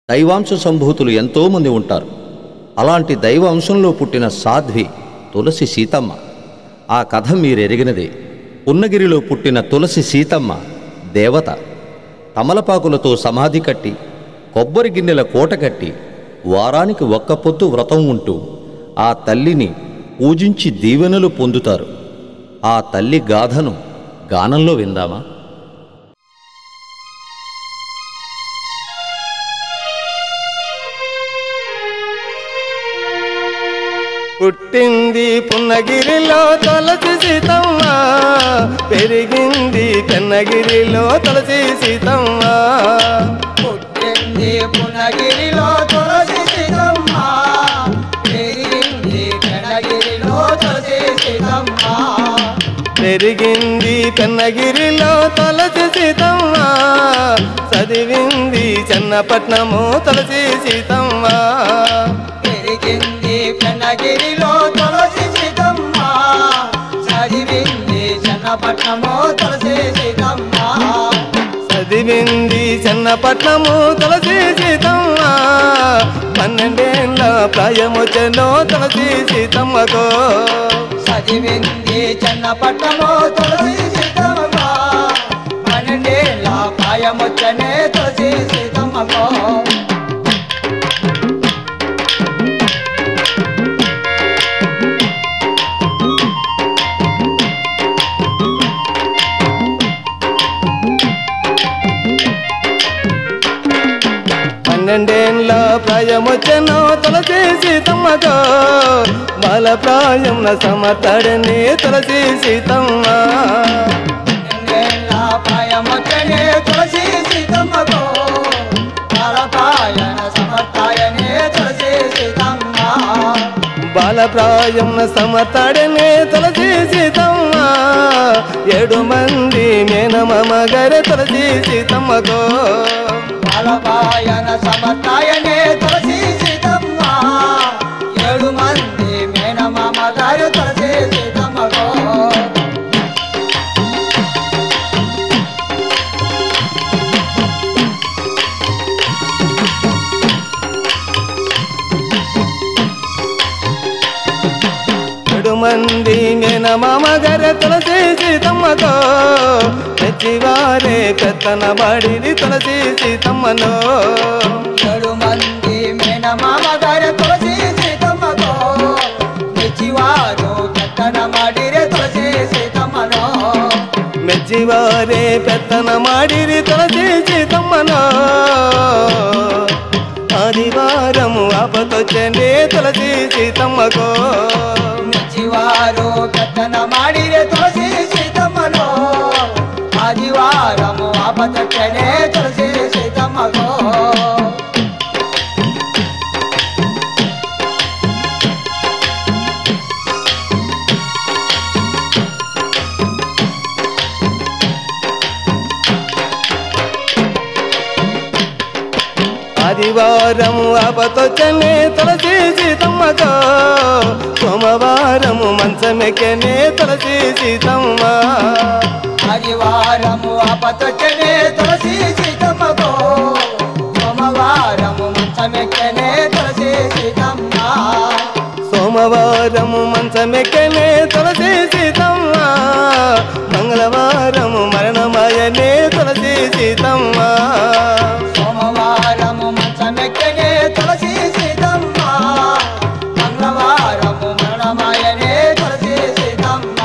దైవాంశ సంభూతులు ఎంతోమంది ఉంటారు అలాంటి దైవాంశంలో పుట్టిన సాధ్వి తులసి సీతమ్మ ఆ కథ మీరెరిగినదే ఉన్నగిరిలో పుట్టిన తులసి సీతమ్మ దేవత తమలపాకులతో సమాధి కట్టి కొబ్బరి గిన్నెల కోట కట్టి వారానికి ఒక్క పొద్దు వ్రతం ఉంటూ ఆ తల్లిని పూజించి దీవెనలు పొందుతారు ఆ తల్లి గాథను గానంలో విందామా పుట్టింది పున్నగిరిలో తులసి సీతమ్మ పెరిగింది కన్నగిరిలో తులసి సీతమ్మ పుట్టింది పునగిరిలో తులసి సీతమ్మ పెరిగింది కనగిరిలో తులసి సీతమ్మ పెరిగింది కన్నగిరిలో తులసి సీతమ్మ చదివింది చెన్నపట్నము తులసి సీతమ్మ పెరిగింది కనగిరిలో తులసి సీతమ్మ చదివింది చెన్నపట్నము తులసి సీతమ్మ చదివింది చెన్నపట్నము తులసి సీతమ్మ పన్నెండేళ్ళ ప్రాయమొచ్చనో తులసి సీతమ్మకో చదివింది చెన్నపట్నము తులసి సీతమ్మ పన్నెండేళ్ళ ప్రాయమొచ్చనే తులసి సీతమ్మకో పన్నెండేళ్ళ ప్రాయమొచ్చనో తులసి సీతమ్మకో బాల ప్రాయం సమర్థడని తులసి సీతమ్మ ఎన్నేళ్ళ ప్రాయమొచ్చనే తులసి సీతమ్మకో బాలపాయన సమర్థాయనే తులసి సీతమ్మ బాల ప్రాయం సమర్థడని తులసి సీతమ్మ ఏడు మంది మేనమామ గారి తులసి సీతమ్మకో బాలపాయన సమర్థాయనే తులసి సీతమ్మ ఏడు మంది మేనమామ గారు తులసి సీతమ్మకో ఏడు మంది మేనమామ గారి తులసి సీతమ్మకో తెచ్చివారే పెత్తన బడిది తులసి సీతమ్మనో ఏడు మంది మేనమామ గారు తులసి సీతమ్మకో మెచ్చివారు పెత్తన మాడిరే తులసి సీతమ్మనో ಮೆಚ್ಚಿವಾರೆ ಪೆತ್ತನ ಮಾಡಿರಿ ತುಳಸಿ ಸೀತಮ್ಮನೋ ఆదివారము ఆపతొచ్చండి తులసి సీతమ్మకో మెచ్చివారు పెత్తన మాడిరే తులసి సీతమ్మనో ఆదివారము ఆపతనే తులసి సీతమ్మకో ఆదివారము ఆపతొచ్చండి తులసి సీతమ్మకో సోమవారము మంచమెక్కనే తులసి సీతమ్మ ఆదివారము ఆపతనే తులసి సీతమ్మకో సోమవారము మంచమెక్కనే తులసి సీతమ్మ సోమవారము మంచమెక్కనే తులసి సీతమ్మ మంగళవారము మరణమాయనే తులసి సీతమ్మ సోమవారము మంచమెక్కనే తులసి సీతమ్మ మంగళవారము మరణమాయనే తులసి సీతమ్మ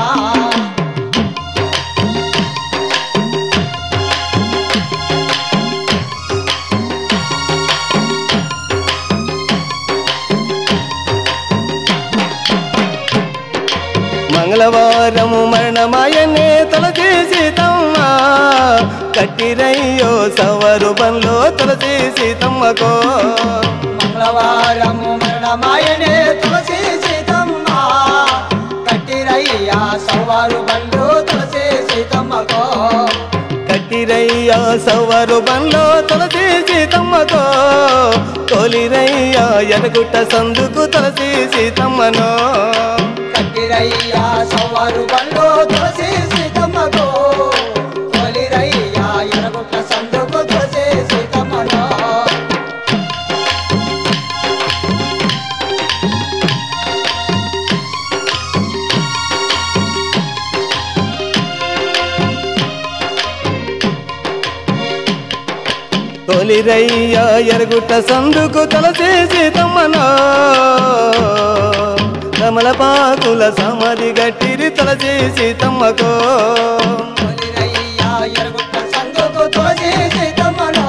మంగళవారము మరణమాయనే తులసి సీతమ్మ కట్టిరయ్యో సవరు బంలో తులసి సీతమ్మకో మంగళవారము మరణమాయనే తులసి సీతమ్మ కట్టిరయ్యా సవారు బండు తులసి సీతమ్మకో కట్టిరయ్యా సవరు బంలో తులసి సీతమ్మకో తోలిరయ్యా ఎనగుట్ట సందుకు తులసి సీతమ్మనో కట్టిరయ్యా సవారు బండు తులసి సీతమ్మకో తొలిరయ్యా ఎనగుట్ట సందుకు తులసి సీతమ్మనో తొలిరయ్య ఎరుగుట్ట సందుకు తలసే సీతమ్మనో కమలపాకుల సమాధి గట్టిరి తలసే సీతమ్మకో కొలిరయ్య ఎరుగుట్ట సందుకు తులసి సీతమ్మనో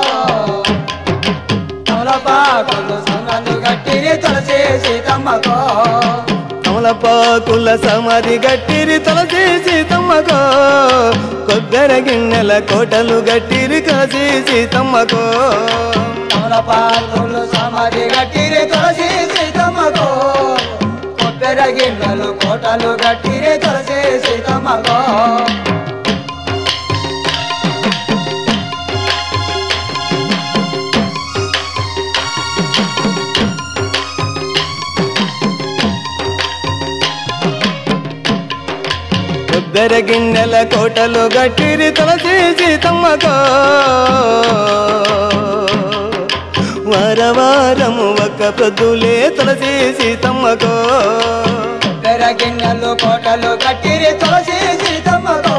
తమలపాకులు సంగందు గట్టిరి తులసి సీతమ్మకో కమలపాకుల సమాధి గట్టిరి తలసే సీతమ్మకో కొబ్బరి గిన్నెల కోటలు గట్టిరి కలసి సీతమ్మకో తమలపాకులు సమాధి గట్టిరి తులసి సీతమ్మకో కొబ్బరి గిన్నెలు కోటలు గట్టిరి తులసి సీతమ్మకో కొబ్బరి గిన్నెల కోటలు గట్టిరి తలసి సీతమ్మకో వారవారము ఒక్క ప్రొద్దులే తులసి సీతమ్మకో కొబ్బరి గిన్నెలు కోటలు గట్టిరి తులసి సీతమ్మకో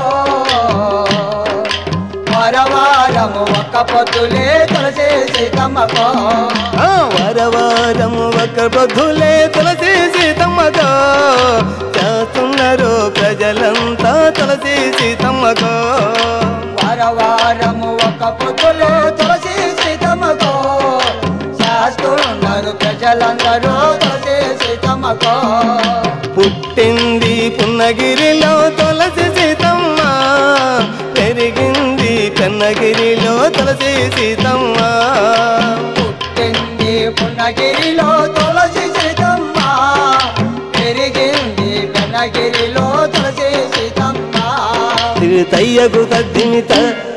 వారవారము ఒక్క పొద్దులే తులసి సీతమ్మకో ఆ వారవారము ఒక్క ప్రొద్దులే తులసి సీతమ్మకో చేస్తున్నారు ప్రజలంతా తులసి సీతమ్మకో వారవారము ఒక్క పొద్దులే తులసి సీతమ్మకో శాస్త్రున్నారు ప్రజలందరూ తులసి సీతమ్మకో పుట్టింది పున్నగిరిలో తులసి సీతమ్మ పెరిగింది కన్నగిరిలో తులసి సీతమ్మ పుట్టింది పున్నగిరిలో తులసి సీతమ్మ పెరిగింది పెన్నగిరిలో తులసి సీతమ్మ తిరుతయ్యకు తద్దిమిత